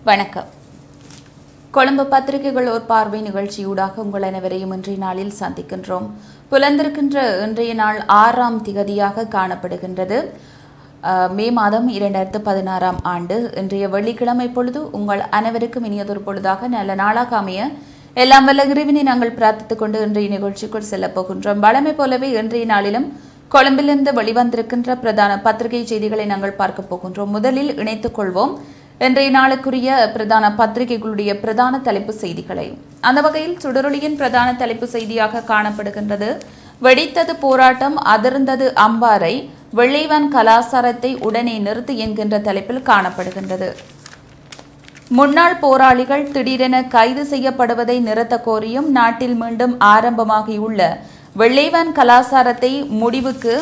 வணக்கம் கொழும்பு பத்திரிகைகள் ஒரு பார்வை நிகழ்ச்சியூடாக உங்கள் அனைவரையும் இன்றைய நாளில் சந்திக்கின்றோம் புலந்திருக்கின்ற இன்றைய நாள் ஆறாம் திகதியாக காணப்படுகின்றது அஹ், மே மாதம் இரண்டாயிரத்து பதினாறாம் ஆண்டு இன்றைய வெள்ளிக்கிழமை பொழுது உங்கள் அனைவருக்கும் இனியதொரு பொழுதாக நல்ல நாளாக அமைய எல்லாம் வல்ல இறைவனை நாங்கள் பிரார்த்தித்துக் கொண்டு இன்றைய நிகழ்ச்சிக்குள் செல்லப் போகின்றோம் வழமை போலவே இன்றைய நாளிலும் கொழும்பிலிருந்து வெளிவந்திருக்கின்ற பிரதான பத்திரிகை செய்திகளை நாங்கள் பார்க்க போகின்றோம் முதலில் இணைத்துக் கொள்வோம் இன்றைய நாளுக்குரிய பிரதான பத்திரிகைகளுடைய பிரதான தலைப்பு செய்திகளை அந்த வகையில் சுடரொளியின் பிரதான தலைப்பு செய்தியாக காணப்படுகின்றது வெடித்தது போராட்டம் அதிர்ந்தது அம்பாறை வெள்ளைவான் கலாசாரத்தை உடனே நிறுத்து என்கின்ற தலைப்பில் காணப்படுகின்றது முன்னாள் போராளிகள் திடீரென கைது செய்யப்படுவதை நிறுத்த கோரியும் நாட்டில் மீண்டும் ஆரம்பமாகியுள்ள வெள்ளைவான் கலாசாரத்தை முடிவுக்கு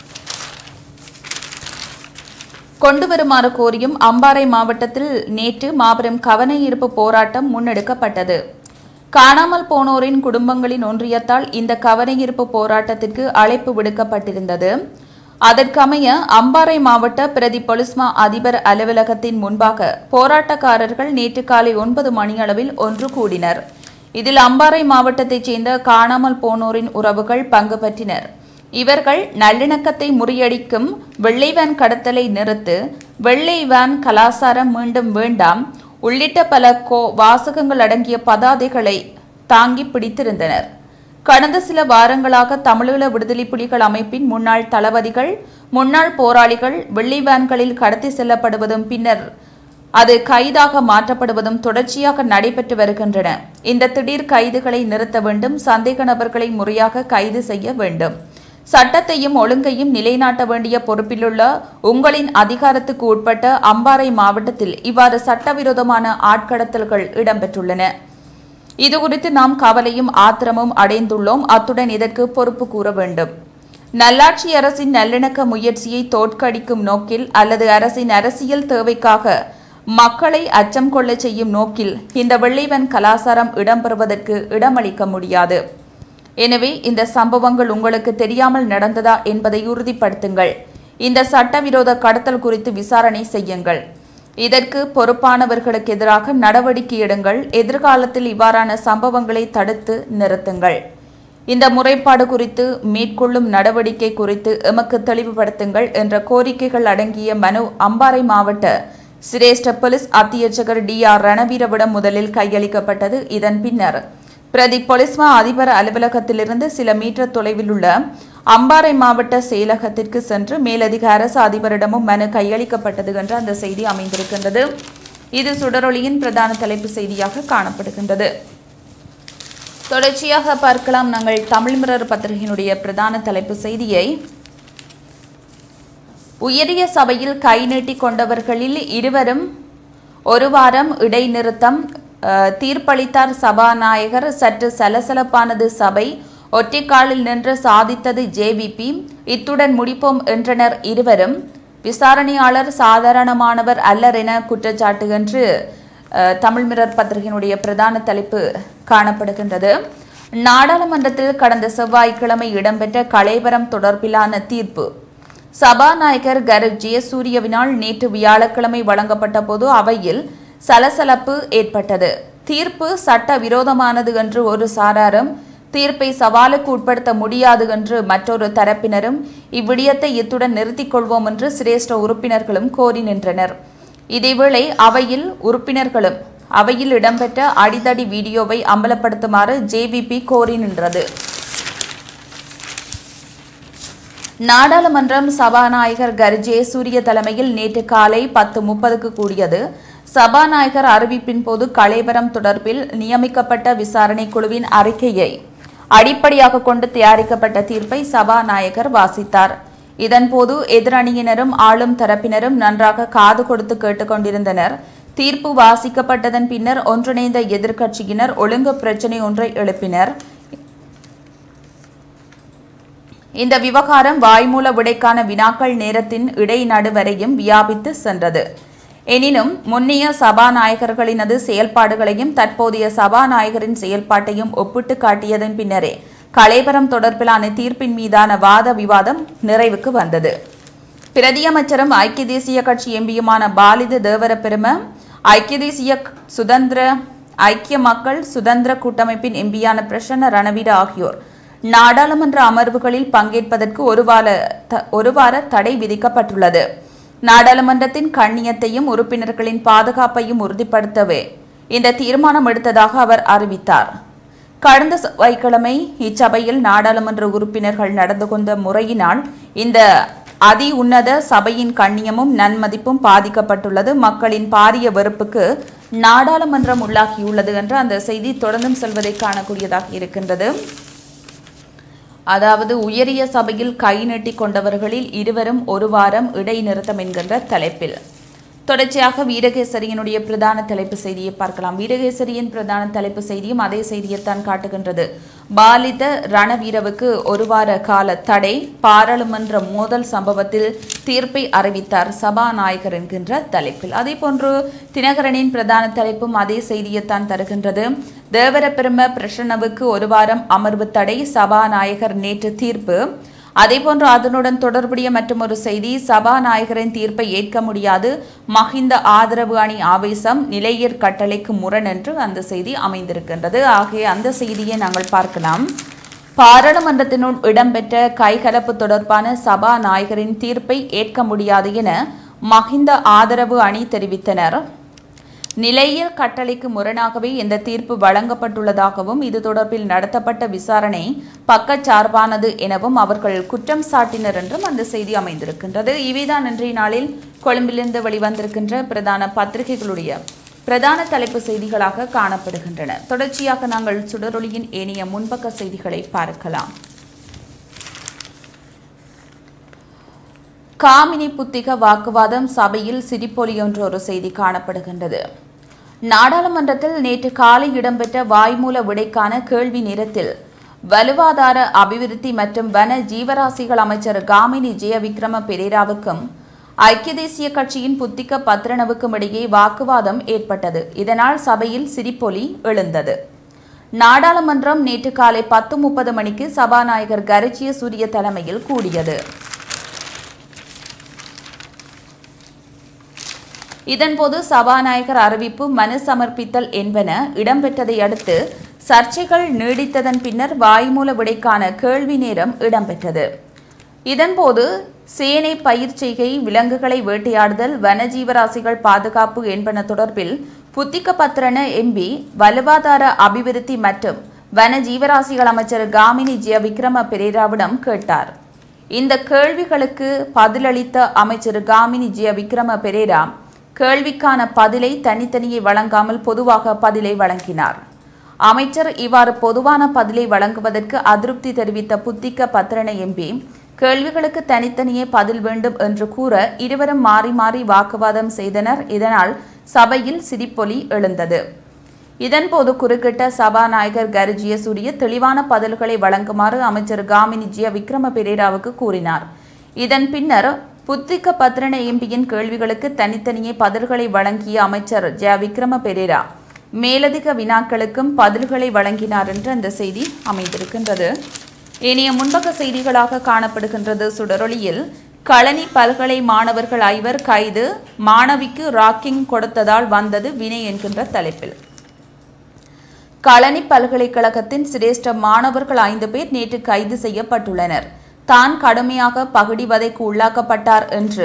கொண்டு வருமாறு கோரியும் அம்பாறை மாவட்டத்தில் நேற்று மாபெரும் கவன ஈர்ப்பு போராட்டம் முன்னெடுக்கப்பட்டது காணாமல் போனோரின் குடும்பங்களின் ஒன்றியத்தால் இந்த கவன ஈர்ப்பு போராட்டத்திற்கு அழைப்பு விடுக்கப்பட்டிருந்தது அதற்கமைய அம்பாறை மாவட்ட பிரதி பொலிஸ்மா அதிபர் அலுவலகத்தின் முன்பாக போராட்டக்காரர்கள் நேற்று காலை ஒன்பது மணியளவில் ஒன்று கூடினர் இதில் அம்பாறை மாவட்டத்தைச் சேர்ந்த காணாமல் போனோரின் உறவுகள் பங்கு பற்றினர் இவர்கள் நல்லிணக்கத்தை முறியடிக்கும் வெள்ளை வேன் கடத்தலை நிறுத்து வெள்ளை வேன் கலாசாரம் மீண்டும் வேண்டாம் உள்ளிட்ட பல கோ வாசகங்கள் அடங்கிய பதாதைகளை தாங்கி பிடித்திருந்தனர் கடந்த சில வாரங்களாக தமிழீழ விடுதலை புலிகள் அமைப்பின் முன்னாள் தளபதிகள் முன்னாள் போராளிகள் வெள்ளை வேன்களில் கடத்தி செல்லப்படுவதும் பின்னர் அது கைதாக மாற்றப்படுவதும் தொடர்ச்சியாக நடைபெற்று வருகின்றன இந்த திடீர் கைதுகளை நிறுத்த வேண்டும் சந்தேக நபர்களை முறையாக கைது செய்ய வேண்டும் சட்டத்தையும் ஒழுங்கையும் நிலைநாட்ட வேண்டிய பொறுப்பிலுள்ள உங்களின் அதிகாரத்துக்கு உட்பட்ட அம்பாறை மாவட்டத்தில் இவ்வாறு சட்டவிரோதமான ஆட்கடத்தல்கள் இடம்பெற்றுள்ளன இதுகுறித்து நாம் கவலையும் ஆத்திரமும் அடைந்துள்ளோம் அத்துடன் இதற்கு பொறுப்பு கூற வேண்டும் நல்லாட்சி அரசின் நல்லிணக்க முயற்சியை தோற்கடிக்கும் நோக்கில் அல்லது அரசின் அரசியல் தேவைக்காக மக்களை அச்சம் கொள்ளச் செய்யும் நோக்கில் இந்த வெள்ளைவன் கலாசாரம் இடம்பெறுவதற்கு இடமளிக்க முடியாது எனவே இந்த சம்பவங்கள் உங்களுக்கு தெரியாமல் நடந்ததா என்பதை உறுதிப்படுத்துங்கள் இந்த சட்டவிரோத கடத்தல் குறித்து விசாரணை செய்யுங்கள் இதற்கு பொறுப்பானவர்களுக்கு எதிராக நடவடிக்கை எடுங்கள் எதிர்காலத்தில் இவ்வாறான சம்பவங்களை தடுத்து நிறுத்துங்கள் இந்த முறைப்பாடு குறித்து மேற்கொள்ளும் நடவடிக்கை குறித்து எமக்கு தெளிவுபடுத்துங்கள் என்ற கோரிக்கைகள் அடங்கிய மனு அம்பாறை மாவட்ட சிரேஷ்ட போலீஸ் அத்தியட்சகர் டி ஆர் ரணவீரவிடம் முதலில் கையளிக்கப்பட்டது இதன் பின்னர் பிரதி பொலிஸ்மா அதிபர் அலுவலகத்திலிருந்து சில மீட்டர் தொலைவில் உள்ள அம்பாறை மாவட்ட செயலகத்திற்கு சென்று மேலதிக அரசு அதிபரிடமும் மனு கையளிக்கப்பட்டது என்று அந்த செய்தி அமைந்திருக்கின்றது இது சுடரொளியின் பிரதான தலைப்பு செய்தியாக காணப்படுகின்றது தொடர்ச்சியாக பார்க்கலாம் நாங்கள் தமிழ் மிரர் பத்திரிகையினுடைய பிரதான தலைப்பு செய்தியை உயரிய சபையில் கை நீட்டிக் கொண்டவர்களில் இருவரும் ஒரு வாரம் இடைநிறுத்தம் அஹ், தீர்ப்பளித்தார் சபாநாயகர் சற்று சலசலப்பானது சபை ஒற்றைக்காலில் நின்று சாதித்தது ஜேவிபி இத்துடன் முடிப்போம் என்றனர் இருவரும் விசாரணையாளர் சாதாரணமானவர் அல்லர் என குற்றச்சாட்டு என்று அஹ், தமிழ் மிரர் பத்திரிகையினுடைய பிரதான தலைப்பு காணப்படுகின்றது நாடாளுமன்றத்தில் கடந்த செவ்வாய்க்கிழமை இடம்பெற்ற கலைவரம் தொடர்பிலான தீர்ப்பு சபாநாயகர் கரு ஜெயசூரியவினால் நேற்று வியாழக்கிழமை வழங்கப்பட்ட போது அவையில் சலசலப்பு ஏற்பட்டது தீர்ப்பு சட்ட விரோதமானது என்று ஒரு சாராரும் தீர்ப்பை சவாலுக்கு உட்படுத்த முடியாது என்று மற்றொரு தரப்பினரும் இவ்விடயத்தை இத்துடன் நிறுத்திக் கொள்வோம் என்று சிரேஷ்ட உறுப்பினர்களும் கோரி நின்றனர் இதேவேளை அவையில் உறுப்பினர்களும் அவையில் இடம்பெற்ற அடிதடி வீடியோவை அம்பலப்படுத்துமாறு ஜேவிபி கோரி நின்றது நாடாளுமன்றம் சபாநாயகர் கர்ஜே சூரிய தலைமையில் நேற்று காலை பத்து முப்பதுக்கு கூடியது சபாநாயகர் அறிவிப்பின் போது கலைவரம் தொடர்பில் நியமிக்கப்பட்ட விசாரணை குழுவின் அறிக்கையை அடிப்படையாக கொண்டு தயாரிக்கப்பட்ட தீர்ப்பை சபாநாயகர் வாசித்தார் இதன்போது எதிரணியினரும் ஆளும் தரப்பினரும் நன்றாக காது கொடுத்து கேட்டுக்கொண்டிருந்தனர் தீர்ப்பு வாசிக்கப்பட்டதன் பின்னர் ஒன்றிணைந்த எதிர்க்கட்சியினர் ஒழுங்கு பிரச்சினை ஒன்றை எழுப்பினர் இந்த விவகாரம் வாய்மூல விடைக்கான வினாக்கள் நேரத்தின் இடைநடு வரையும் வியாபித்து சென்றது எனினும் முன்னைய சபாநாயகர்களினது செயல்பாடுகளையும் தற்போதைய சபாநாயகரின் செயல்பாட்டையும் ஒப்பிட்டு காட்டியதன் பின்னரே கலைவரம் தொடர்பிலான தீர்ப்பின் மீதான வாத விவாதம் நிறைவுக்கு வந்தது பிரதியமைச்சரும் ஐக்கிய தேசிய கட்சி எம்பியுமான பாலித தேவர பெரும ஐக்கிய தேசிய சுதந்திர ஐக்கிய மக்கள் சுதந்திர கூட்டமைப்பின் எம்பியான பிரசன்ன ரணவீர ஆகியோர் நாடாளுமன்ற அமர்வுகளில் பங்கேற்பதற்கு ஒரு வார த- ஒரு வார தடை விதிக்கப்பட்டுள்ளது நாடாளுமன்றத்தின் கண்ணியத்தையும் உறுப்பினர்களின் பாதுகாப்பையும் உறுதிப்படுத்தவே இந்த தீர்மானம் எடுத்ததாக அவர் அறிவித்தார் கடந்த செவ்வாய்க்கிழமை இச்சபையில் நாடாளுமன்ற உறுப்பினர்கள் நடந்து கொண்ட முறையினால் இந்த அதி உன்னத சபையின் கண்ணியமும் நன்மதிப்பும் பாதிக்கப்பட்டுள்ளது மக்களின் பாரிய வெறுப்புக்கு நாடாளுமன்றம் உள்ளாகியுள்ளது என்று அந்த செய்தி தொடர்ந்தும் செல்வதை காணக்கூடியதாக இருக்கின்றது அதாவது உயரிய சபையில் கை நீட்டிக் கொண்டவர்களில் இருவரும் ஒரு வாரம் இடைநிறுத்தம் என்கின்ற தலைப்பில் தொடர்ச்சியாக வீரகேசரியினுடைய பிரதான தலைப்பு செய்தியை பார்க்கலாம் வீரகேசரியின் பிரதான தலைப்பு செய்தியும் அதே செய்தியைத்தான் காட்டுகின்றது பாலித ரணவீரவுக்கு ஒரு வார கால தடை பாராளுமன்ற மோதல் சம்பவத்தில் தீர்ப்பை அறிவித்தார் சபாநாயகர் என்கின்ற தலைப்பில் அதே போன்று தினகரனின் பிரதான தலைப்பும் அதே செய்தியைத்தான் தருகின்றது தேவரப்பெரும பிரசன்னவுக்கு ஒரு வாரம் அமர்வு தடை சபாநாயகர் நேற்று தீர்ப்பு அதேபோன்று அதனுடன் தொடர்புடைய மற்றொரு செய்தி சபாநாயகரின் தீர்ப்பை ஏற்க முடியாது மஹிந்த ஆதரவு அணி ஆவேசம் நிலையர் கட்டளைக்கு முரண் என்று அந்த செய்தி அமைந்திருக்கின்றது ஆகிய அந்த செய்தியை நாங்கள் பார்க்கலாம் பாராளுமன்றத்தினுள் இடம்பெற்ற கைகலப்பு தொடர்பான சபாநாயகரின் தீர்ப்பை ஏற்க முடியாது என மஹிந்த ஆதரவு அணி தெரிவித்தனர் நிலையியல் கட்டளைக்கு முரணாகவே இந்த தீர்ப்பு வழங்கப்பட்டுள்ளதாகவும் இது தொடர்பில் நடத்தப்பட்ட விசாரணை பக்கச்சார்பானது எனவும் அவர்கள் குற்றம் சாட்டினர் என்றும் அந்த செய்தி அமைந்திருக்கின்றது இவைதான் இன்றைய நாளில் கொழும்பிலிருந்து வெளிவந்திருக்கின்ற பிரதான பத்திரிகைகளுடைய பிரதான தலைப்பு செய்திகளாக காணப்படுகின்றன தொடர்ச்சியாக நாங்கள் சுடரொளியின் ஏனைய முன்பக்க செய்திகளை பார்க்கலாம் காமினி புத்திக வாக்குவாதம் சபையில் சிரிப்பொலி என்ற ஒரு செய்தி காணப்படுகின்றது நாடாளுமன்றத்தில் நேற்று காலை இடம்பெற்ற வாய்மூல விடைக்கான கேள்வி நேரத்தில் வலுவாதார அபிவிருத்தி மற்றும் வன ஜீவராசிகள் அமைச்சர் காமினி ஜெயவிக்ரம பெரேராவுக்கும் ஐக்கிய தேசிய கட்சியின் புத்திக பத்ரனவுக்கும் இடையே வாக்குவாதம் ஏற்பட்டது இதனால் சபையில் சிரிப்பொலி எழுந்தது நாடாளுமன்றம் நேற்று காலை பத்து முப்பது மணிக்கு சபாநாயகர் கரிச்சிய சூரிய தலைமையில் கூடியது இதன்போது சபாநாயகர் அறிவிப்பு மனு சமர்ப்பித்தல் என்பன இடம்பெற்றதை அடுத்து சர்ச்சைகள் நீடித்ததன் பின்னர் வாய்மூல விடைக்கான கேள்வி நேரம் இடம்பெற்றது இதன்போது சேனை பயிர் செய்கை விலங்குகளை வேட்டையாடுதல் வனஜீவராசிகள் பாதுகாப்பு என்பன தொடர்பில் புத்திக்க பத்திரன எம்பி வலுவாதார அபிவிருத்தி மற்றும் வன ஜீவராசிகள் அமைச்சர் காமினி ஜெய விக்ரம பெரேராவிடம் கேட்டார் இந்த கேள்விகளுக்கு பதிலளித்த அமைச்சர் காமினி ஜெய விக்ரம பெரேரா கேள்விக்கான பதிலை தனித்தனியே வழங்காமல் பொதுவாக பதிலை வழங்கினார் அமைச்சர் இவ்வாறு பொதுவான பதிலை வழங்குவதற்கு அதிருப்தி தெரிவித்த புத்திக்க பத்திரன எம்பி கேள்விகளுக்கு தனித்தனியே பதில் வேண்டும் என்று கூற இருவரும் மாறி மாறி வாக்குவாதம் செய்தனர் இதனால் சபையில் சிரிப்பொலி எழுந்தது இதன்போது குறுக்கிட்ட சபாநாயகர் கர்ஜிய சூரிய தெளிவான பதில்களை வழங்குமாறு அமைச்சர் காமினி ஜிய விக்ரம பெரேராவுக்கு கூறினார் இதன் பின்னர் புத்திக்க பத்திரன எம்பியின் கேள்விகளுக்கு தனித்தனியே பதில்களை வழங்கிய அமைச்சர் ஜ விக்ரம பெரேரா மேலதிக வினாக்களுக்கும் பதில்களை வழங்கினார் என்று அந்த செய்தி அமைந்திருக்கின்றது இனிய முன்பக்க செய்திகளாக காணப்படுகின்றது சுடரொளியில் களனி பல்கலை மாணவர்கள் ஐவர் கைது மாணவிக்கு ராக்கிங் கொடுத்ததால் வந்தது வினை என்கின்ற தலைப்பில் களனி பல்கலைக்கழகத்தின் சிரேஷ்ட மாணவர்கள் ஐந்து பேர் நேற்று கைது செய்யப்பட்டுள்ளனர் தான் கடுமையாக பகுடிவதைக்கு உள்ளாக்கப்பட்டார் என்று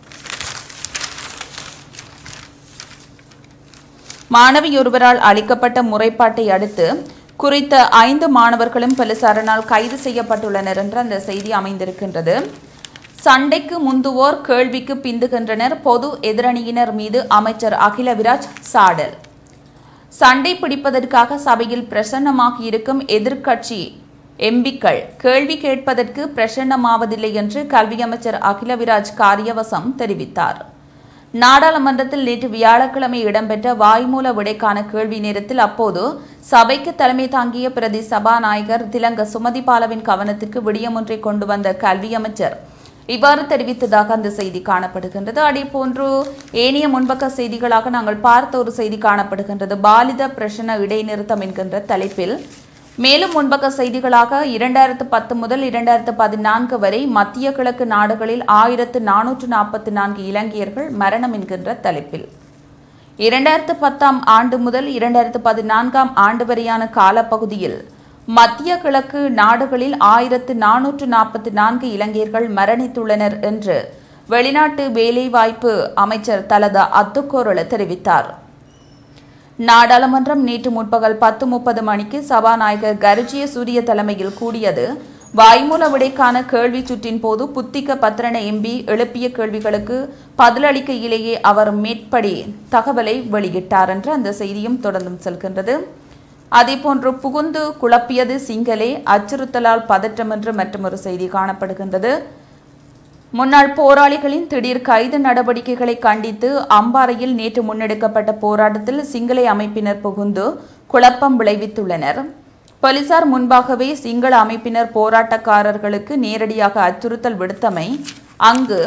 மாணவியொருவரால் அளிக்கப்பட்ட முறைப்பாட்டை அடுத்து குறித்த ஐந்து மாணவர்களும் போலீசாரினால் கைது செய்யப்பட்டுள்ளனர் என்று அந்த செய்தி அமைந்திருக்கின்றது சண்டைக்கு முந்துவோர் கேள்விக்கு பிந்துகின்றனர் பொது எதிரணியினர் மீது அமைச்சர் அகில விராஜ் சாடல் சண்டை பிடிப்பதற்காக சபையில் பிரசன்னமாகி இருக்கும் எதிர்க்கட்சி எம்பிக்கள் கேள்வி கேட்பதற்கு பிரசன்னமாவதில்லை என்று கல்வி அமைச்சர் அகில விராஜ் காரியவசம் தெரிவித்தார் நாடாளுமன்றத்தில் நேற்று வியாழக்கிழமை இடம்பெற்ற வாய்மூல விடைக்கான கேள்வி நேரத்தில் அப்போது சபைக்கு தலைமை தாங்கிய பிரதி சபாநாயகர் திலங்க சுமதிபாலவின் கவனத்திற்கு விடியமொன்றை கொண்டு வந்த கல்வி அமைச்சர் இவ்வாறு தெரிவித்ததாக அந்த செய்தி காணப்படுகின்றது அதே போன்று ஏனைய முன்பக்க செய்திகளாக நாங்கள் பார்த்த ஒரு செய்தி காணப்படுகின்றது பாலித பிரச்சன இடைநிறுத்தம் என்கின்ற தலைப்பில் மேலும் முன்பக்க செய்திகளாக இரண்டாயிரத்து பத்து முதல் இரண்டாயிரத்து பதினான்கு வரை மத்திய கிழக்கு நாடுகளில் ஆயிரத்து நானூற்று நாற்பத்தி நான்கு இலங்கையர்கள் மரணம் என்கின்ற தலைப்பில் இரண்டாயிரத்து பத்தாம் ஆண்டு முதல் இரண்டாயிரத்து பதினான்காம் ஆண்டு வரையான காலப்பகுதியில் மத்திய கிழக்கு நாடுகளில் ஆயிரத்து நானூற்று நாற்பத்தி நான்கு இலங்கையர்கள் மரணித்துள்ளனர் என்று வெளிநாட்டு வேலைவாய்ப்பு அமைச்சர் தலதா அத்துக்கோரள தெரிவித்தார் நாடாளுமன்றம் நேற்று முற்பகல் பத்து முப்பது மணிக்கு சபாநாயகர் கருஜிய சூரிய தலைமையில் கூடியது வாய்மூல விடைக்கான கேள்வி சுற்றின் போது புத்திக்க பத்திரன எம்பி எழுப்பிய கேள்விகளுக்கு பதிலளிக்கையிலேயே அவர் மேற்படி தகவலை வெளியிட்டார் என்று அந்த செய்தியும் தொடர்ந்தும் செல்கின்றது அதேபோன்று புகுந்து குழப்பியது சிங்களே அச்சுறுத்தலால் பதற்றம் என்று மற்றொரு செய்தி காணப்படுகின்றது முன்னாள் போராளிகளின் திடீர் கைது நடவடிக்கைகளை கண்டித்து அம்பாறையில் நேற்று முன்னெடுக்கப்பட்ட போராட்டத்தில் சிங்கள அமைப்பினர் புகுந்து குழப்பம் விளைவித்துள்ளனர் போலீசார் முன்பாகவே சிங்கள அமைப்பினர் போராட்டக்காரர்களுக்கு நேரடியாக அச்சுறுத்தல் விடுத்தமை அங்கு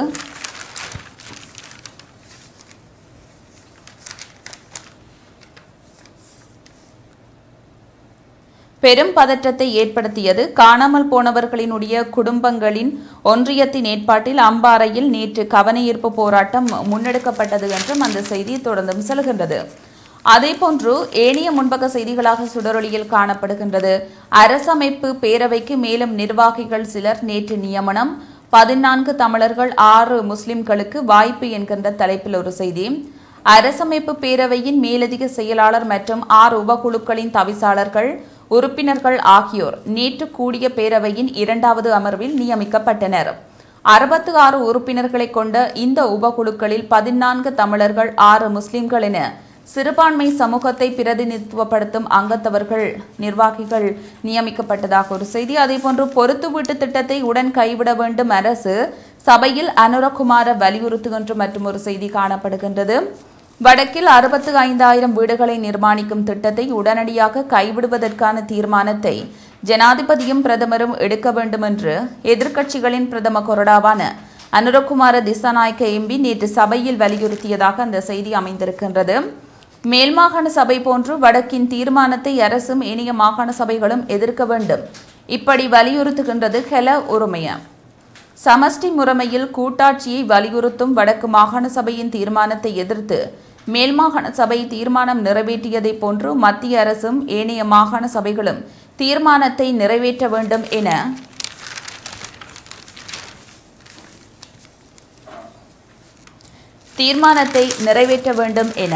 பெரும் பதற்றத்தை ஏற்படுத்தியது காணாமல் போனவர்களினுடைய குடும்பங்களின் ஒன்றியத்தின் ஏற்பாட்டில் அம்பாறையில் நேற்று கவனஈர்ப்பு போராட்டம் முன்னெடுக்கப்பட்டது என்றும் அந்த செய்தி தொடர்ந்தும் செல்கின்றது அதேபோன்று ஏனைய முன்பக்க செய்திகளாக சுடரொலியில் காணப்படுகின்றது அரசமைப்பு பேரவைக்கு மேலும் நிர்வாகிகள் சிலர் நேற்று நியமனம் பதினான்கு தமிழர்கள் ஆறு முஸ்லிம்களுக்கு வாய்ப்பு என்கின்ற தலைப்பில் ஒரு செய்தி அரசமைப்பு பேரவையின் மேலதிக செயலாளர் மற்றும் ஆறு உபகுழுக்களின் தவிசாளர்கள் உறுப்பினர்கள் ஆகியோர் நேற்று கூடிய பேரவையின் இரண்டாவது அமர்வில் நியமிக்கப்பட்டனர் அறுபத்து ஆறு உறுப்பினர்களை கொண்ட இந்த உபகுழுக்களில் பதினான்கு தமிழர்கள் ஆறு முஸ்லிம்கள் என சிறுபான்மை சமூகத்தை பிரதிநிதித்துவப்படுத்தும் அங்கத்தவர்கள் நிர்வாகிகள் நியமிக்கப்பட்டதாக ஒரு செய்தி அதேபோன்று பொறுத்து வீட்டு திட்டத்தை உடன் கைவிட வேண்டும் அரசு சபையில் அனுரகுமார வலியுறுத்துகின்ற மற்றும் ஒரு செய்தி காணப்படுகின்றது வடக்கில் அறுபத்து ஐந்தாயிரம் வீடுகளை நிர்மாணிக்கும் திட்டத்தை உடனடியாக கைவிடுவதற்கான தீர்மானத்தை ஜனாதிபதியும் பிரதமரும் எடுக்க வேண்டும் என்று எதிர்க்கட்சிகளின் பிரதம கொறடாவான அனுரகுமார திசாநாயக்க எம்பி நேற்று சபையில் வலியுறுத்தியதாக அந்த செய்தி அமைந்திருக்கின்றது மேல்மாகாண சபை போன்று வடக்கின் தீர்மானத்தை அரசும் ஏனைய மாகாண சபைகளும் எதிர்க்க வேண்டும் இப்படி வலியுறுத்துகின்றது ஹெல உரிமைய சமஷ்டி முறைமையில் கூட்டாட்சியை வலியுறுத்தும் வடக்கு மாகாண சபையின் தீர்மானத்தை எதிர்த்து மேல் மாகாண சபை தீர்மானம் நிறைவேற்றியதைப் போன்று மத்திய அரசும் ஏனைய மாகாண சபைகளும் தீர்மானத்தை நிறைவேற்ற வேண்டும் என தீர்மானத்தை நிறைவேற்ற வேண்டும் என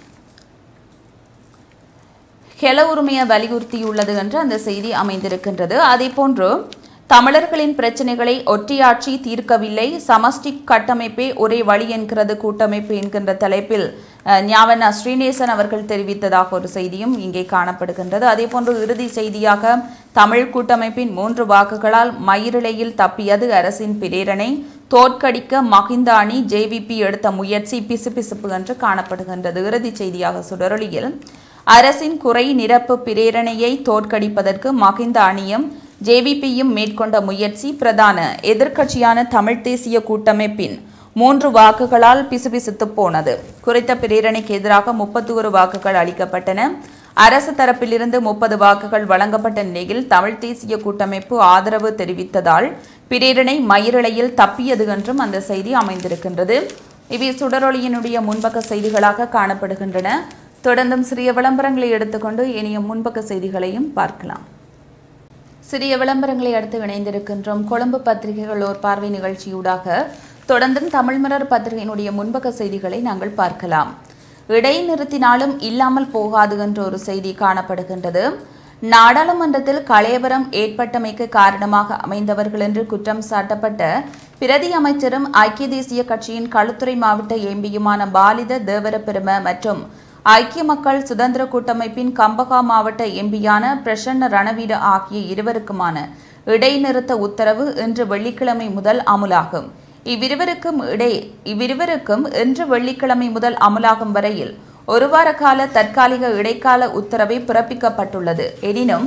ஹெல உரிமையை வலியுறுத்தியுள்ளது என்று அந்த செய்தி அமைந்திருக்கின்றது அதேபோன்று தமிழர்களின் பிரச்சனைகளை ஒற்றையாட்சி தீர்க்கவில்லை சமஷ்டி கட்டமைப்பே ஒரே வழி என்கிறது கூட்டமைப்பு என்கின்ற தலைப்பில் அஹ், ஞாவண்ணா ஸ்ரீநேசன் அவர்கள் தெரிவித்ததாக ஒரு செய்தியும் இங்கே காணப்படுகின்றது அதேபோன்று இறுதி செய்தியாக தமிழ் கூட்டமைப்பின் மூன்று வாக்குகளால் மயிரிழையில் தப்பியது அரசின் பிரேரணை தோற்கடிக்க மகிந்த அணி ஜேவிபி எடுத்த முயற்சி பிசுபிசுப்பு என்று காணப்படுகின்றது இறுதி செய்தியாக சுடரொலியில் அரசின் குறை நிரப்பு பிரேரணையை தோற்கடிப்பதற்கு மகிந்த அணியும் ஜேவிபியும் மேற்கொண்ட முயற்சி பிரதான எதிர்க்கட்சியான தமிழ் தேசிய கூட்டமைப்பின் மூன்று வாக்குகளால் பிசுபிசுத்து போனது குறித்த பிரேரணைக்கு எதிராக முப்பத்தி ஒரு வாக்குகள் அளிக்கப்பட்டன அரசு தரப்பிலிருந்து முப்பது வாக்குகள் வழங்கப்பட்ட நிலையில் தமிழ் தேசிய கூட்டமைப்பு ஆதரவு தெரிவித்ததால் பிரேரணை மயிரிழையில் தப்பியது என்றும் அந்த செய்தி அமைந்திருக்கின்றது இவை சுடரொளியினுடைய முன்பக்க செய்திகளாக காணப்படுகின்றன தொடர்ந்தும் சிறிய விளம்பரங்களை எடுத்துக்கொண்டு இனிய முன்பக்க செய்திகளையும் பார்க்கலாம் சிறிய விளம்பரங்களை அடுத்து இணைந்திருக்கின்றோம் கொழும்பு பத்திரிகைகள் ஓர் பார்வை நிகழ்ச்சியூடாக தொடர்ந்தும் தமிழ் மலர் பத்திரிகையினுடைய முன்பக்க செய்திகளை நாங்கள் பார்க்கலாம் இடைநிறுத்தினாலும் இல்லாமல் போகாது என்ற ஒரு செய்தி காணப்படுகின்றது நாடாளுமன்றத்தில் கலையபரம் ஏற்பட்டமைக்கு காரணமாக அமைந்தவர்கள் என்று குற்றம் சாட்டப்பட்ட பிரதி அமைச்சரும் ஐக்கிய தேசிய கட்சியின் களுத்துறை மாவட்ட எம்பியுமான பாலித தேவரபெரும மற்றும் ஐக்கிய மக்கள் சுதந்திர கூட்டமைப்பின் கம்பகா மாவட்ட எம்பியான பிரசன்ன ரணவீர ஆகிய இருவருக்குமான இடைநிறுத்த உத்தரவு இன்று வெள்ளிக்கிழமை முதல் அமுலாகும் இவ்விருவருக்கும் இடை இவ்விருவருக்கும் இன்று வெள்ளிக்கிழமை முதல் அமுலாகும் வரையில் ஒரு வார கால தற்காலிக இடைக்கால உத்தரவை பிறப்பிக்கப்பட்டுள்ளது எனினும்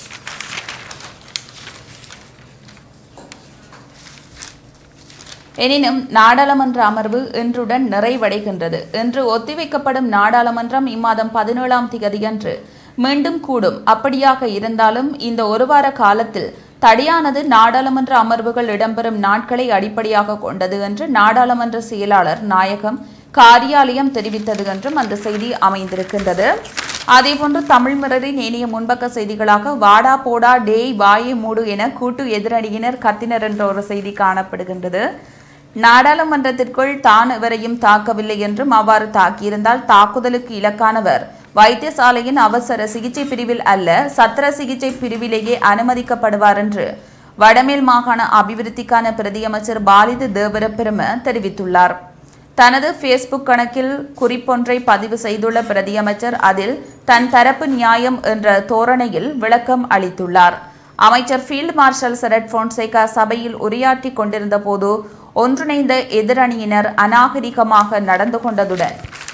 எனினும் நாடாளுமன்ற அமர்வு இன்றுடன் நிறைவடைகின்றது இன்று ஒத்திவைக்கப்படும் நாடாளுமன்றம் இம்மாதம் பதினேழாம் திகதியன்று மீண்டும் கூடும் அப்படியாக இருந்தாலும் இந்த ஒரு வார காலத்தில் தடியானது நாடாளுமன்ற அமர்வுகள் இடம்பெறும் நாட்களை அடிப்படையாக கொண்டது என்று நாடாளுமன்ற செயலாளர் நாயகம் காரியாலயம் தெரிவித்தது என்றும் அந்த செய்தி அமைந்திருக்கின்றது அதேபோன்று தமிழ் மிரரின் ஏனைய முன்பக்க செய்திகளாக வாடா போடா டேய் வாயை மூடு என கூட்டு எதிரணியினர் கத்தினர் என்ற ஒரு செய்தி காணப்படுகின்றது நாடாளுமன்றத்திற்குள் தான் எவரையும் தாக்கவில்லை என்றும் அவ்வாறு தாக்கியிருந்தால் தாக்குதலுக்கு இலக்கானவர் வைத்தியசாலையின் அவசர சிகிச்சை பிரிவில் அல்ல சத்திர சிகிச்சை பிரிவிலேயே அனுமதிக்கப்படுவார் என்று வடமேல் மாகாண அபிவிருத்திக்கான பிரதியமைச்சர் பாலிது தேவரப்பெரும தெரிவித்துள்ளார் தனது ஃபேஸ்புக் கணக்கில் குறிப்பொன்றை பதிவு செய்துள்ள பிரதியமைச்சர் அதில் தன் தரப்பு நியாயம் என்ற தோரணையில் விளக்கம் அளித்துள்ளார் அமைச்சர் ஃபீல்ட் மார்ஷல் சரட் போன்சேகா சபையில் உரையாற்றிக் கொண்டிருந்த போது ஒன்றிணைந்த எதிரணியினர் அநாகரிகமாக நடந்து கொண்டதுடன்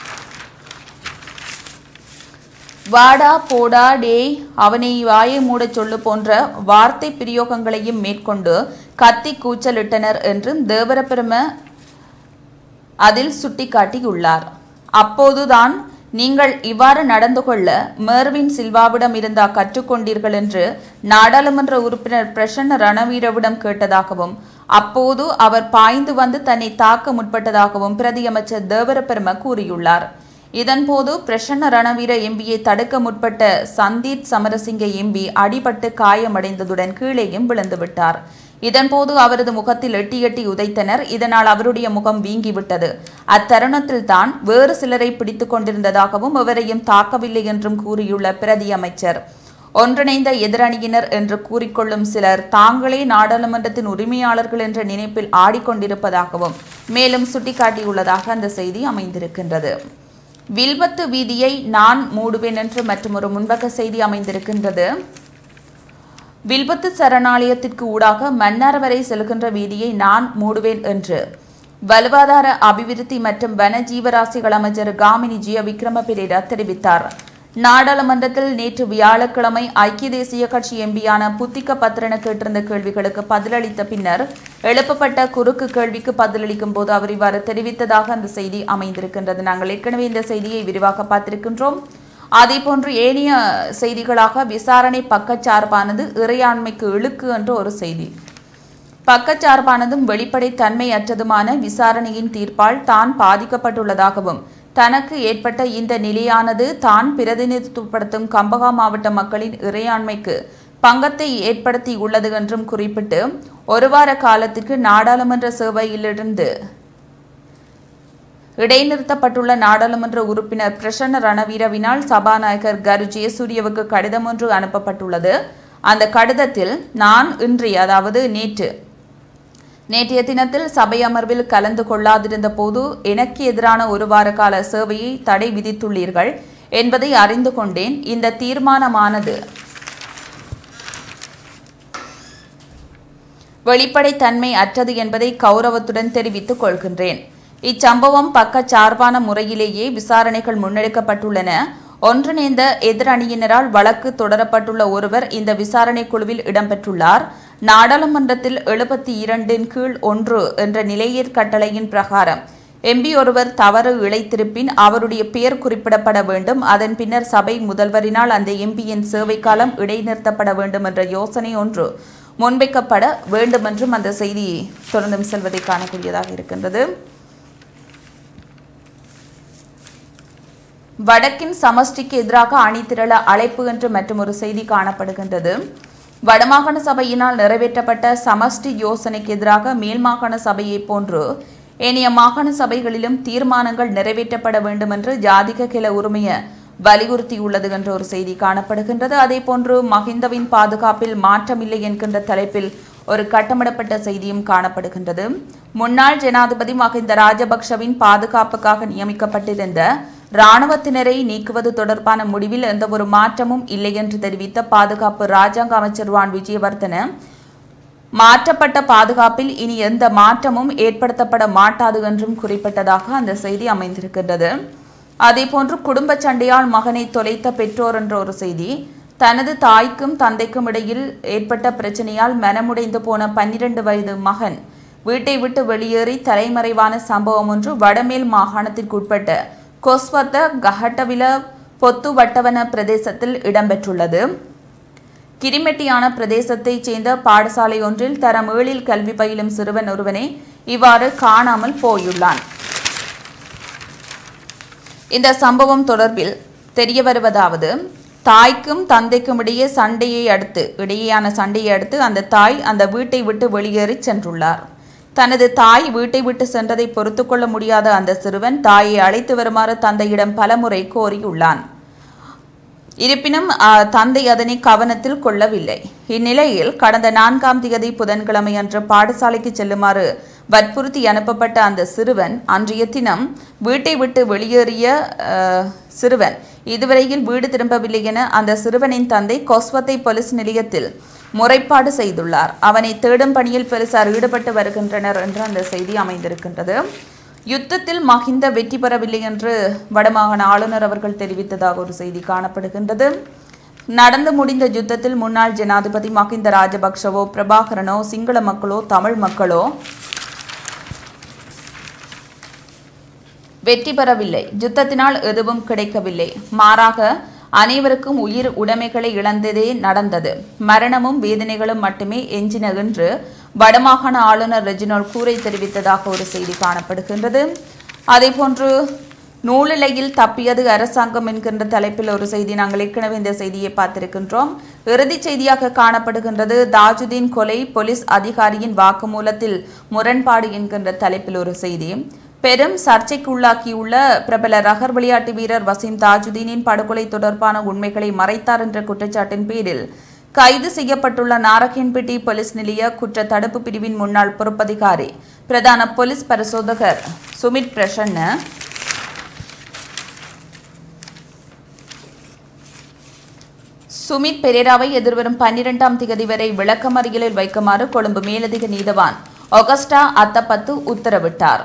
வாடா போடா டேய் அவனை வாயை மூடச் சொல்லு போன்ற வார்த்தை பிரயோகங்களையும் மேற்கொண்டு கத்தி கூச்சலிட்டனர் என்றும் தேவரப்பெரும அதில் சுட்டிக்காட்டியுள்ளார் அப்போதுதான் நீங்கள் இவ்வாறு நடந்து கொள்ள மேர்வின் சில்வாவிடம் இருந்தா கற்றுக்கொண்டீர்கள் என்று நாடாளுமன்ற உறுப்பினர் பிரசன்ன ரணவீரவிடம் கேட்டதாகவும் அப்போது அவர் பாய்ந்து வந்து தன்னை தாக்க முற்பட்டதாகவும் பிரதியமைச்சர் தேவரப்பெரும கூறியுள்ளார் இதன்போது பிரசன்ன ரணவீர எம்பியை தடுக்க முற்பட்ட சந்தீப் சமரசிங்க எம்பி அடிபட்டு காயமடைந்ததுடன் கீழேயும் விழுந்து விட்டார் இதன்போது அவரது முகத்தில் எட்டி எட்டி உதைத்தனர் இதனால் அவருடைய முகம் வீங்கிவிட்டது அத்தருணத்தில் தான் வேறு சிலரை பிடித்துக் கொண்டிருந்ததாகவும் எவரையும் தாக்கவில்லை என்றும் கூறியுள்ள பிரதி அமைச்சர் ஒன்றிணைந்த எதிரணியினர் என்று கூறிக்கொள்ளும் சிலர் தாங்களே நாடாளுமன்றத்தின் உரிமையாளர்கள் என்ற நினைப்பில் ஆடிக்கொண்டிருப்பதாகவும் மேலும் சுட்டிக்காட்டியுள்ளதாக அந்த செய்தி அமைந்திருக்கின்றது வில்பத்து வீதியை நான் மூடுவேன் என்று மற்றொரு முன்பக்க செய்தி அமைந்திருக்கின்றது வில்பத்து சரணாலயத்திற்கு ஊடாக மன்னார் வரை செல்கின்ற வீதியை நான் மூடுவேன் என்று வலுவாதார அபிவிருத்தி மற்றும் வன ஜீவராசிகள் அமைச்சர் காமினி ஜிய விக்ரம பெரேரா தெரிவித்தார் நாடாளுமன்றத்தில் நேற்று வியாழக்கிழமை ஐக்கிய தேசிய கட்சி எம்பியான புத்திக்க பத்திரன கேட்டிருந்த கேள்விகளுக்கு பதிலளித்த பின்னர் எழுப்பப்பட்ட குறுக்கு கேள்விக்கு பதிலளிக்கும் போது அவர் இவ்வாறு தெரிவித்ததாக அந்த செய்தி அமைந்திருக்கின்றது நாங்கள் ஏற்கனவே இந்த செய்தியை விரிவாக பார்த்திருக்கின்றோம் அதேபோன்று ஏனைய செய்திகளாக விசாரணை பக்கச்சார்பானது இறையாண்மைக்கு இழுக்கு என்ற ஒரு செய்தி பக்கச்சார்பானதும் வெளிப்படைத்தன்மையற்றதுமான விசாரணையின் தீர்ப்பால் தான் பாதிக்கப்பட்டுள்ளதாகவும் தனக்கு ஏற்பட்ட இந்த நிலையானது தான் பிரதிநிதித்துவப்படுத்தும் கம்பகா மாவட்ட மக்களின் இறையாண்மைக்கு பங்கத்தை ஏற்படுத்தி உள்ளது என்றும் குறிப்பிட்டு ஒரு வார காலத்திற்கு நாடாளுமன்ற சேவையிலிருந்து இடைநிறுத்தப்பட்டுள்ள நாடாளுமன்ற உறுப்பினர் பிரசன்ன ரணவீரவினால் சபாநாயகர் கரு ஜெயசூரியவுக்கு கடிதம் ஒன்று அனுப்பப்பட்டுள்ளது அந்த கடிதத்தில் நான் இன்றைய அதாவது நேற்று நேற்றைய தினத்தில் சபை அமர்வில் கலந்து கொள்ளாதிருந்த போது எனக்கு எதிரான ஒரு வார கால சேவையை தடை விதித்துள்ளீர்கள் என்பதை அறிந்து கொண்டேன் இந்த தீர்மானமானது வெளிப்படைத்தன்மை அற்றது என்பதை கௌரவத்துடன் தெரிவித்துக் கொள்கின்றேன் இச்சம்பவம் பக்கச்சார்பான முறையிலேயே விசாரணைகள் முன்னெடுக்கப்பட்டுள்ளன ஒன்றிணைந்த எதிரணியினரால் வழக்கு தொடரப்பட்டுள்ள ஒருவர் இந்த விசாரணை குழுவில் இடம்பெற்றுள்ளார் நாடாளுமன்றத்தில் எழுபத்தி இரண்டின் கீழ் ஒன்று என்ற நிலையீர் கட்டளையின் பிரகாரம் எம்பி ஒருவர் தவறு இழைத்திருப்பின் அவருடைய பெயர் குறிப்பிடப்பட வேண்டும் அதன் பின்னர் சபை முதல்வரினால் அந்த எம்பியின் சேவை காலம் இடைநிறுத்தப்பட வேண்டும் என்ற யோசனை ஒன்று முன்வைக்கப்பட வேண்டும் என்றும் அந்த செய்தி தொடர்ந்தும் செல்வதை காணக்கூடியதாக இருக்கின்றது வடக்கின் சமஷ்டிக்கு எதிராக அணி திரள அழைப்பு என்று மற்றும் ஒரு செய்தி காணப்படுகின்றது வடமாகாண சபையினால் நிறைவேற்றப்பட்ட சமஷ்டி யோசனைக்கு எதிராக மேல் மாகாண சபையை போன்று ஏனைய மாகாண சபைகளிலும் தீர்மானங்கள் நிறைவேற்றப்பட வேண்டும் என்று ஜாதிக கிள உரிமைய வலியுறுத்தியுள்ளது என்ற ஒரு செய்தி காணப்படுகின்றது அதே போன்று மஹிந்தவின் பாதுகாப்பில் மாற்றமில்லை என்கின்ற தலைப்பில் ஒரு கட்டமிடப்பட்ட செய்தியும் காணப்படுகின்றது முன்னாள் ஜனாதிபதி மஹிந்த ராஜபக்ஷவின் பாதுகாப்புக்காக நியமிக்கப்பட்டிருந்த இராணுவத்தினரை நீக்குவது தொடர்பான முடிவில் எந்த ஒரு மாற்றமும் இல்லை என்று தெரிவித்த பாதுகாப்பு ராஜாங்க அமைச்சர் வான் விஜயவர்தன மாற்றப்பட்ட பாதுகாப்பில் இனி எந்த மாற்றமும் ஏற்படுத்தப்பட மாட்டாது என்றும் குறிப்பிட்டதாக அந்த செய்தி அமைந்திருக்கின்றது அதேபோன்று குடும்ப சண்டையால் மகனை தொலைத்த பெற்றோர் என்ற ஒரு செய்தி தனது தாய்க்கும் தந்தைக்கும் இடையில் ஏற்பட்ட பிரச்சனையால் மனமுடைந்து போன பன்னிரண்டு வயது மகன் வீட்டை விட்டு வெளியேறி தலைமறைவான சம்பவம் ஒன்று வடமேல் மாகாணத்திற்குட்பட்ட கொஸ்வத்த கஹட்டவில பொத்து வட்டவன பிரதேசத்தில் இடம்பெற்றுள்ளது கிரிமெட்டியான பிரதேசத்தைச் சேர்ந்த பாடசாலை ஒன்றில் தரம் ஏழில் கல்வி பயிலும் சிறுவன் ஒருவனே இவ்வாறு காணாமல் போயுள்ளான் இந்த சம்பவம் தொடர்பில் தெரிய வருவதாவது தாய்க்கும் தந்தைக்கும் இடையே சண்டையை அடுத்து இடையேயான சண்டையை அடுத்து அந்த தாய் அந்த வீட்டை விட்டு வெளியேறி சென்றுள்ளார் தனது தாய் வீட்டை விட்டு சென்றதை பொறுத்து கொள்ள முடியாத அந்த சிறுவன் தாயை அழைத்து வருமாறு தந்தையிடம் பலமுறை கோரியுள்ளான் இருப்பினும் அ, தந்தை அதனை கவனத்தில் கொள்ளவில்லை இந்நிலையில் கடந்த நான்காம் தேதி புதன்கிழமை அன்று பாடசாலைக்கு செல்லுமாறு வற்புறுத்தி அனுப்பப்பட்ட அந்த சிறுவன் அன்றைய தினம் வீட்டை விட்டு வெளியேறிய அ, சிறுவன் இதுவரையில் வீடு திரும்பவில்லை என அந்த சிறுவனின் தந்தை கொஸ்வத்தை போலீஸ் நிலையத்தில் முறைப்பாடு செய்துள்ளார் அவனை தேடும் பணியில் போலீசார் ஈடுபட்டு வருகின்றனர் என்று அந்த செய்தி அமைந்திருக்கின்றது யுத்தத்தில் மஹிந்த வெற்றி பெறவில்லை என்று வடமாகாண ஆளுநர் அவர்கள் தெரிவித்ததாக ஒரு செய்தி காணப்படுகின்றது நடந்து முடிந்த யுத்தத்தில் முன்னாள் ஜனாதிபதி மஹிந்த ராஜபக்ஷவோ பிரபாகரனோ சிங்கள மக்களோ தமிழ் மக்களோ வெற்றி பெறவில்லை யுத்தத்தினால் எதுவும் கிடைக்கவில்லை மாறாக அனைவருக்கும் உயிர் உடைமைகளை இழந்ததே நடந்தது மரணமும் வேதனைகளும் மட்டுமே எஞ்சின என்று வடமாகாண ஆளுநர் ரெஜினால் கூரை தெரிவித்ததாக ஒரு செய்தி காணப்படுகின்றது அதேபோன்று நூலிலையில் தப்பியது அரசாங்கம் என்கின்ற தலைப்பில் ஒரு செய்தி நாங்கள் ஏற்கனவே இந்த செய்தியை பார்த்திருக்கின்றோம் இறுதிச் செய்தியாக காணப்படுகின்றது தாஜுதீன் கொலை போலீஸ் அதிகாரியின் வாக்குமூலத்தில் முரண்பாடு என்கின்ற தலைப்பில் ஒரு செய்தி பெரும் சர்ச்சைக்குள்ளாக்கியுள்ள பிரபல ரகர் விளையாட்டு வீரர் வசீம் தாஜுதீனின் படுகொலை தொடர்பான உண்மைகளை மறைத்தார் என்ற குற்றச்சாட்டின் பேரில் கைது செய்யப்பட்டுள்ள நாரகன்பேட்டை போலீஸ் நிலைய குற்ற தடுப்பு பிரிவின் முன்னாள் பொறுப்பதிகாரி பிரதான போலீஸ் பரிசோதகர் சுமித் பிரசன்ன சுமித் பெரேராவை எதிர்வரும் பன்னிரெண்டாம் திகதி வரை விளக்கமறியலில் வைக்குமாறு கொழும்பு மேலதிக நீதவான் ஒகஸ்டா அத்தப்பத்து உத்தரவிட்டார்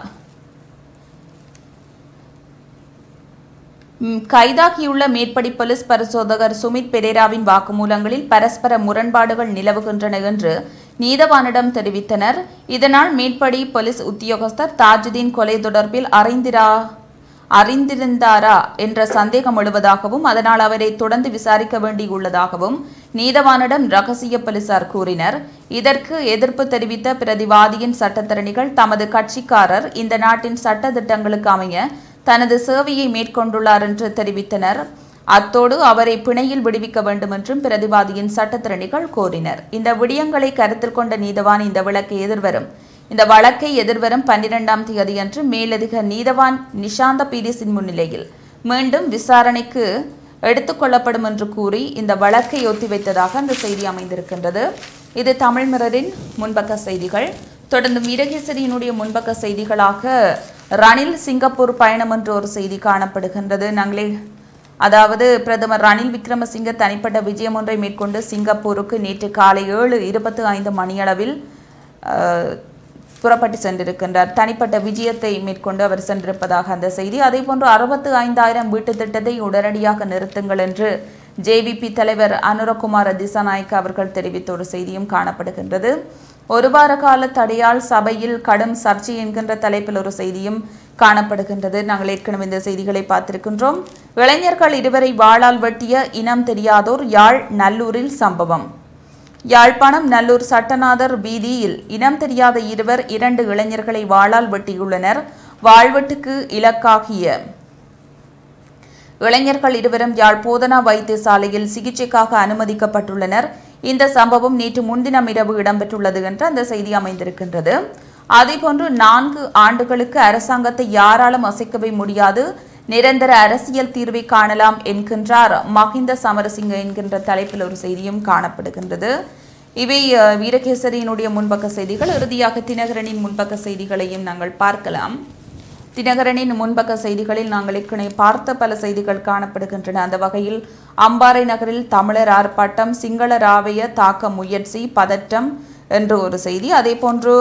ம், கைதாகியுள்ள மேற்படி போலீஸ் பரிசோதகர் சுமித் பெரேராவின் வாக்குமூலங்களில் பரஸ்பர முரண்பாடுகள் நிலவுகின்றன என்று நீதவானிடம் தெரிவித்தனர் இதனால் மேற்படி போலீஸ் உத்தியோகஸ்தர் தாஜுதீன் கொலை தொடர்பில் அறிந்திரா அறிந்திருந்தாரா என்ற சந்தேகம் எழுவதாகவும் அதனால் அவரை தொடர்ந்து விசாரிக்க வேண்டியுள்ளதாகவும் நீதவானிடம் ரகசிய போலீசார் கூறினர் இதற்கு எதிர்ப்பு தெரிவித்த பிரதிவாதியின் சட்டத்தரணிகள் தமது கட்சிக்காரர் இந்த நாட்டின் சட்ட திட்டங்களுக்கு அமைய தனது சேவையை மேற்கொண்டுள்ளார் என்று தெரிவித்தனர் அத்தோடு அவரை பிணையில் விடுவிக்க வேண்டும் என்றும் பிரதிவாதியின் சட்டத்திறனிகள் கோரினர் இந்த விடயங்களை கருத்தில் கொண்ட நீதவான் இந்த வழக்கை எதிர்வரும் இந்த வழக்கை எதிர்வரும் பன்னிரெண்டாம் தேதியன்று மேலதிக நீதவான் நிஷாந்த பீரிஸின் முன்னிலையில் மீண்டும் விசாரணைக்கு எடுத்துக்கொள்ளப்படும் என்று கூறி இந்த வழக்கை ஒத்திவைத்ததாக அந்த செய்தி அமைந்திருக்கின்றது இது தமிழ் மிரரின் முன்பக்க செய்திகள் தொடர்ந்து வீரகேசரியினுடைய முன்பக்க செய்திகளாக ரணில் சிங்கப்பூர் பயணம் என்ற ஒரு செய்தி காணப்படுகின்றது நாங்களே அதாவது பிரதமர் ரணில் விக்ரமசிங்க தனிப்பட்ட விஜயம் ஒன்றை மேற்கொண்டு சிங்கப்பூருக்கு நேற்று காலை ஏழு இருபத்து ஐந்து மணியளவில் அஹ், புறப்பட்டு சென்றிருக்கின்றார் தனிப்பட்ட விஜயத்தை மேற்கொண்டு அவர் சென்றிருப்பதாக அந்த செய்தி அதேபோன்று அறுபத்து ஐந்தாயிரம் வீட்டு திட்டத்தை உடனடியாக நிறுத்துங்கள் என்று ஜேவிபி தலைவர் அனுரகுமார திசாநாயக்க அவர்கள் தெரிவித்த ஒரு செய்தியும் காணப்படுகின்றது ஒரு வார கால தடையால் சபையில் கடும் சர்ச்சை என்கின்ற தலைப்பில் ஒரு செய்தியும் காணப்படுகின்றது நாங்கள் ஏற்கனவே இந்த செய்திகளை பார்த்திருக்கின்றோம் இளைஞர்கள் இருவரை வாளால் வெட்டிய இனம் தெரியாதோர் யாழ் நல்லூரில் சம்பவம் யாழ்ப்பாணம் நல்லூர் சட்டநாதர் வீதியில் இனம் தெரியாத இருவர் இரண்டு இளைஞர்களை வாளால் வெட்டியுள்ளனர் வாழ்வெட்டுக்கு இலக்காகிய இளைஞர்கள் இருவரும் யாழ் போதனா வைத்தியசாலையில் சிகிச்சைக்காக அனுமதிக்கப்பட்டுள்ளனர் இந்த சம்பவம் நேற்று முன்தினம் இரவு இடம்பெற்றுள்ளது என்று அந்த செய்தி அமைந்திருக்கின்றது அதேபோன்று நான்கு ஆண்டுகளுக்கு அரசாங்கத்தை யாராலும் அசைக்கவே முடியாது நிரந்தர அரசியல் தீர்வை காணலாம் என்கின்றார் மஹிந்த சமரசிங்க என்கின்ற தலைப்பில் ஒரு செய்தியும் காணப்படுகின்றது இவை அஹ், வீரகேசரியினுடைய முன்பக்க செய்திகள் இறுதியாக தினகரனின் முன்பக்க செய்திகளையும் நாங்கள் பார்க்கலாம் தினகரனின் முன்பக்க செய்திகளில் நாங்கள் ஏற்கனவே பார்த்த பல செய்திகள் காணப்படுகின்றன அந்த வகையில் அம்பாறை நகரில் தமிழர் ஆர்ப்பாட்டம் சிங்கள ராவைய தாக்க முயற்சி பதற்றம் என்று ஒரு செய்தி அதே போன்று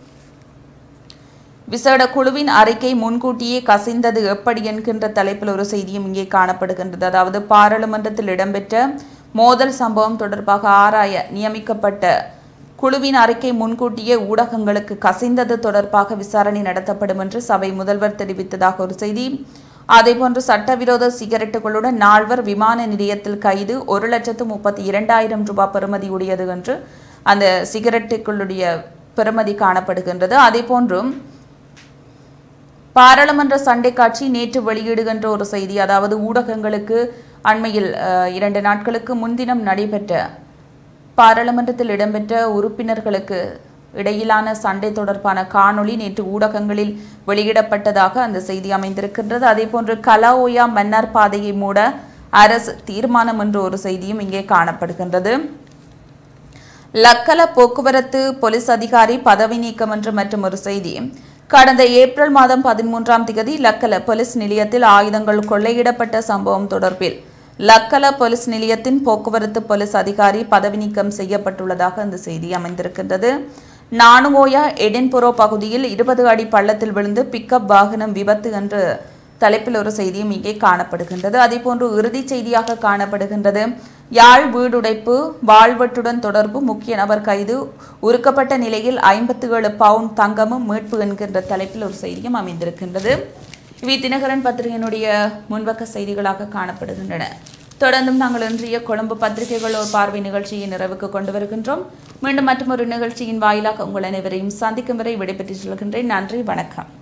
விசேட குழுவின் அறிக்கை முன்கூட்டியே கசிந்தது எப்படி என்கின்ற தலைப்பில் ஒரு செய்தியும் இங்கே காணப்படுகின்றது அதாவது பாராளுமன்றத்தில் இடம்பெற்ற மோதல் சம்பவம் தொடர்பாக ஆராய நியமிக்கப்பட்ட குழுவின் அறிக்கை முன்கூட்டியே ஊடகங்களுக்கு கசிந்தது தொடர்பாக விசாரணை நடத்தப்படும் என்று சபை முதல்வர் தெரிவித்ததாக ஒரு செய்தி அதேபோன்று சட்டவிரோத சிகரெட்டுகளுடன் நால்வர் விமான நிலையத்தில் கைது ஒரு லட்சத்து முப்பத்தி இரண்டாயிரம் ரூபாய் பெறுமதி உடையது என்று அந்த சிகரெட்டுகளுடைய பெறுமதி காணப்படுகின்றது அதேபோன்றும் பாராளுமன்ற சண்டை காட்சி நேற்று வெளியிடுகின்ற ஒரு செய்தி அதாவது ஊடகங்களுக்கு அண்மையில் அஹ், இரண்டு நாட்களுக்கு முன்தினம் நடைபெற்ற பாராளுமன்றத்தில் இடம்பெற்ற உறுப்பினர்களுக்கு இடையிலான சண்டை தொடர்பான காணொளி நேற்று ஊடகங்களில் வெளியிடப்பட்டதாக அந்த செய்தி அமைந்திருக்கின்றது அதேபோன்று கலாஓயா மன்னார் பாதையை மூட அரசு தீர்மானம் என்ற ஒரு செய்தியும் இங்கே காணப்படுகின்றது லக்கல போக்குவரத்து போலீஸ் அதிகாரி பதவி நீக்கம் என்று மற்றும் ஒரு செய்தி கடந்த ஏப்ரல் மாதம் பதிமூன்றாம் தேதி லக்கல போலீஸ் நிலையத்தில் ஆயுதங்கள் கொள்ளையிடப்பட்ட சம்பவம் தொடர்பில் லக்கல போலீஸ் நிலையத்தின் போக்குவரத்து போலீஸ் அதிகாரி பதவி நீக்கம் செய்யப்பட்டுள்ளதாக அந்த செய்தி அமைந்திருக்கின்றது நானுவோயா எடின்புரோ பகுதியில் இருபது அடி பள்ளத்தில் விழுந்து பிக்கப் வாகனம் விபத்து என்று தலைப்பில் ஒரு செய்தியும் இங்கே காணப்படுகின்றது அதேபோன்று இறுதிச் செய்தியாக காணப்படுகின்றது யாழ் வீடுடைப்பு வாழ்வெட்டுடன் தொடர்பு முக்கிய நபர் கைது உருக்கப்பட்ட நிலையில் ஐம்பத்தி ஏழு பவுண்ட் தங்கமும் மீட்பு என்கின்ற தலைப்பில் ஒரு செய்தியும் அமைந்திருக்கின்றது இவை தினகரன் பத்திரிகையினுடைய முன்பக்க செய்திகளாக காணப்படுகின்றன தொடர்ந்தும் நாங்கள் இன்றைய கொழும்பு பத்திரிகைகள் ஒரு பார்வை நிகழ்ச்சியை நிறைவுக்கு கொண்டு வருகின்றோம் மீண்டும் மற்றொரு நிகழ்ச்சியின் வாயிலாக உங்கள் அனைவரையும் சந்திக்கும் வரை விடைபெற்றுச் செல்கின்றேன் நன்றி வணக்கம்